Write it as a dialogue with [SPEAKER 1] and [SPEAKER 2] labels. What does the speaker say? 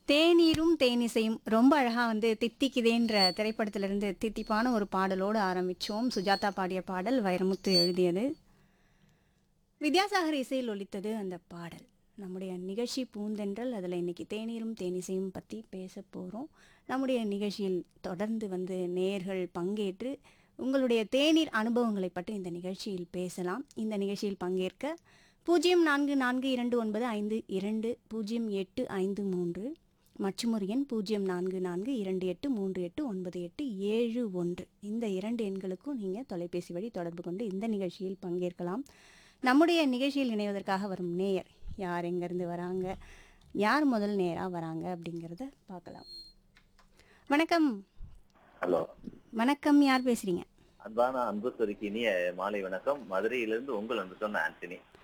[SPEAKER 1] தேநீரும் தேனிசையும் ரொம்ப அழகா வந்து தித்திக்குதேன்ற திரைப்படத்திலிருந்து தித்திப்பான ஒரு பாடலோடு ஆரம்பிச்சோம் சுஜாதா பாடிய பாடல் வைரமுத்து எழுதியது வித்யாசாகர் இசையில் ஒலித்தது அந்த பாடல் நம்முடைய நிகழ்ச்சி பூந்தென்றல் அதில் இன்னைக்கு தேநீரும் தேனிசையும் பற்றி பேச போகிறோம் நம்முடைய நிகழ்ச்சியில் தொடர்ந்து வந்து நேயர்கள் பங்கேற்று உங்களுடைய தேநீர் அனுபவங்களை பற்றி இந்த நிகழ்ச்சியில் பேசலாம் இந்த நிகழ்ச்சியில் பங்கேற்க பூஜ்ஜியம் நான்கு நான்கு இரண்டு ஒன்பது ஐந்து இரண்டு பூஜ்ஜியம் எட்டு ஐந்து மூன்று மற்றும் ஒரு எண் பூஜ்ஜியம் நான்கு நான்கு இரண்டு எட்டு மூன்று எட்டு ஒன்பது எட்டு ஏழு ஒன்று இந்த இரண்டு எண்களுக்கும் நீங்கள் தொலைபேசி வழி தொடர்பு கொண்டு இந்த நிகழ்ச்சியில் பங்கேற்கலாம் நம்முடைய நிகழ்ச்சியில் இணைவதற்காக வரும் நேயர் யார் எங்கேருந்து வராங்க யார் முதல் நேராக வராங்க அப்படிங்கிறத பார்க்கலாம் வணக்கம்
[SPEAKER 2] ஹலோ
[SPEAKER 1] வணக்கம் யார் பேசுறீங்க
[SPEAKER 2] அன்பான அன்பு சொருக்கி இனிய மாலை வணக்கம் மதுரையிலிருந்து உங்கள் அன்பு சொன்ன ஆண்டனி